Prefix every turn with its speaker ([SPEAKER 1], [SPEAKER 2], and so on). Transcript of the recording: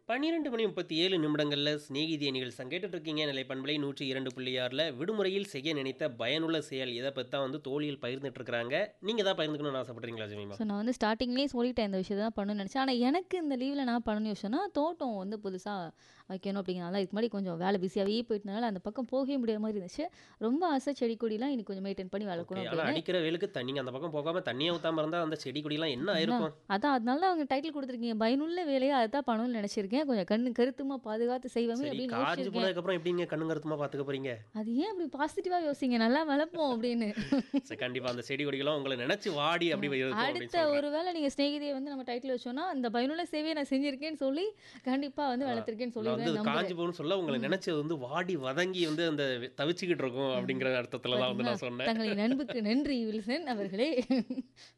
[SPEAKER 1] 12 மணி 37 நிமிடங்கள்ல சிநேகிதி நிகழ்ச்சி கேட்டுட்டு இருக்கீங்க நிலை பண்பலை நூற்றி இரண்டு புள்ளி ஆறில் விடுமுறையில் செய்ய நினைத்த பயனுள்ள செயல் இதை பற்றி தான் வந்து தோழியில் பகிர்ந்துட்டு இருக்கிறாங்க நீங்கள் தான் பகிர்ந்துக்கணும்னு ஆசைப்படுறீங்களா ஜெமிமா
[SPEAKER 2] ஸோ நான் வந்து ஸ்டார்டிங்லேயே சொல்லிட்டேன் இந்த விஷயத்தை தான் பண்ணணும்னு நினச்சேன் ஆனால் எனக்கு இந்த லீவில் நான் பண்ணணும் யோசிச்சேன்னா தோட்டம் வந்து புதுசாக வைக்கணும் அப்படிங்கிறனால இதுக்கு முன்னாடி கொஞ்சம் வேலை பிஸியாகவே போயிட்டனால அந்த பக்கம் போகவே முடியாத மாதிரி இருந்துச்சு ரொம்ப ஆசை செடி கொடிலாம் இன்னைக்கு கொஞ்சம் மெயின்டைன் பண்ணி வளர்க்கணும்
[SPEAKER 1] ஆனால்
[SPEAKER 2] அப்படின்னு
[SPEAKER 1] அடிக்கிற வெயிலுக்கு தண்ணிங்க அந்த பக்கம் போகாம தண்ணியை ஊத்தாம இருந்தால் அந்த செடி கொடிலாம் என்ன ஆயிருக்கும்
[SPEAKER 2] அதான் அதனால அவங்க டைட்டில் கொடுத்துருக்கீங்க பயனுள்ள வேலையை அதுதான் பண்ணணும்னு நினச்சிருக்கேன் கொஞ்சம் கண்ணு கருத்துமா பாதுகாத்து செய்வாங்க
[SPEAKER 1] சரி
[SPEAKER 2] அப்படின்னு
[SPEAKER 1] காஞ்சு
[SPEAKER 2] யோசிச்சிருக்கேன்
[SPEAKER 1] போனதுக்கப்புறம் எப்படிங்க கண்ணுங்கருத்துமா பார்த்துக்க போறீங்க
[SPEAKER 2] அது ஏன் அப்படி பாசிட்டிவாக யோசிங்க நல்லா வளர்ப்போம் அப்படின்னு
[SPEAKER 1] சரி கண்டிப்பா அந்த செடி கொடிகளும் உங்களை நினைச்சு வாடி அப்படி இருக்கும் அப்படின்னு
[SPEAKER 2] அடுத்த
[SPEAKER 1] சொல்றேன்.
[SPEAKER 2] ஒருவேளை நீங்கள் ஸ்நேகிதியை வந்து நம்ம டைட்டில் வச்சோன்னா இந்த பயனுள்ள சேவையை நான் செஞ்சிருக்கேன்னு சொல்லி கண்டிப்பாக வந்து வளர்த்துருக்கேன்னு
[SPEAKER 1] நான் வந்து
[SPEAKER 2] சொல்லி
[SPEAKER 1] அது காஞ்சு போகணும்னு சொல்ல உங்களை நினைச்சது வந்து வாடி வதங்கி வந்து அந்த தவிச்சுக்கிட்டு இருக்கும் அப்படிங்கிற அர்த்தத்துல தான் வந்து நான் சொன்னேன்
[SPEAKER 2] தங்களின் அன்புக்கு நன்றி வில்சன் அவர்களே